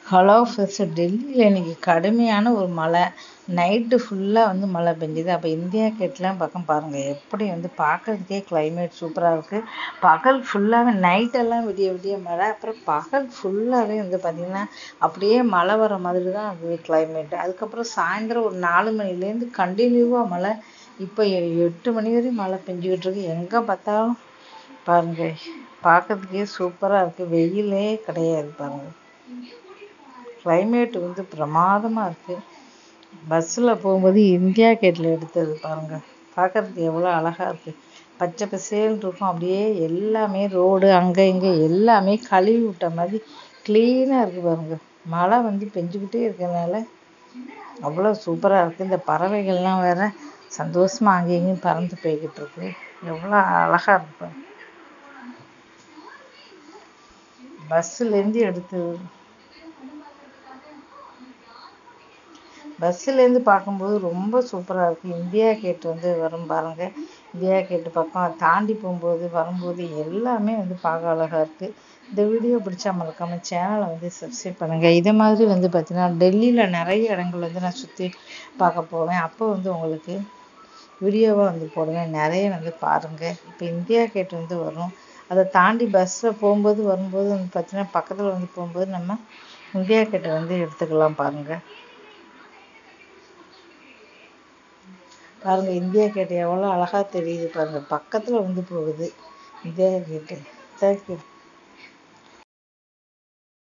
hello first டெல்லியில் இன்னைக்கு கடுமையான ஒரு மழை நைட்டு ஃபுல்லாக வந்து மழை பெஞ்சுது அப்போ இந்தியா கேட்லாம் பக்கம் பாருங்கள் எப்படி வந்து பார்க்கறதுக்கே கிளைமேட் சூப்பராக இருக்குது பகல் ஃபுல்லாகவே நைட்டெல்லாம் விடிய விடிய மழை அப்புறம் பகல் ஃபுல்லாகவே வந்து பார்த்திங்கன்னா அப்படியே மழை வர மாதிரி தான் இருக்குது கிளைமேட்டு அதுக்கப்புறம் சாயந்தரம் ஒரு நாலு மணிலேருந்து கண்டினியூவாக மழை இப்போ எட்டு மணி வரையும் மழை பெஞ்சிக்கிட்டு இருக்கு எங்கே பார்த்தாலும் பாருங்கள் பார்க்கறதுக்கே சூப்பராக இருக்குது வெயிலே கிடையாது பாருங்கள் கிளைமேட் வந்து பிரமாதமாக இருக்குது பஸ்ஸில் போகும்போது இந்தியா கேட்டில் எடுத்தது பாருங்கள் பார்க்கறதுக்கு எவ்வளோ அழகாக இருக்குது பச்சை பசேல்னு இருக்கும் அப்படியே எல்லாமே ரோடு அங்கே இங்கே எல்லாமே கழுவி விட்ட மாதிரி க்ளீனாக இருக்குது பாருங்கள் மழை வந்து பெஞ்சிக்கிட்டே இருக்கிறதுனால அவ்வளோ சூப்பராக இருக்குது இந்த பறவைகள்லாம் வேறு சந்தோஷமாக அங்கேயும் இங்கேயும் பறந்து போய்கிட்டு இருக்கு எவ்வளோ அழகாக இருக்கு பாருங்க பஸ்ஸுலேருந்து எடுத்தது பஸ்ஸுலேருந்து பார்க்கும்போது ரொம்ப சூப்பராக இருக்குது இந்தியா கேட் வந்து வரும் பாருங்கள் இந்தியா கேட்டு பக்கம் தாண்டி போகும்போது வரும்போது எல்லாமே வந்து பார்க்க அழகாக இருக்குது இந்த வீடியோ பிடிச்சா மறக்காமல் சேனலை வந்து சப்ஸ்கிரைப் பண்ணுங்கள் இதே மாதிரி வந்து பார்த்திங்கன்னா டெல்லியில் நிறைய இடங்கள் வந்து நான் சுற்றி பார்க்க போவேன் அப்போ வந்து உங்களுக்கு வீடியோவாக வந்து போடுவேன் நிறைய வந்து பாருங்கள் இப்போ இந்தியா கேட் வந்து வரும் அதை தாண்டி பஸ்ஸில் போகும்போது வரும்போது வந்து பார்த்திங்கன்னா பக்கத்தில் வந்து போகும்போது நம்ம இந்தியா கேட்டை வந்து எடுத்துக்கலாம் பாருங்கள் பாருங்கள் இந்தியா கேட்டு எவ்வளோ அழகாக தெரியுது பாருங்கள் பக்கத்தில் வந்து போகுது இந்தியா கேட்டு தேங்க்யூ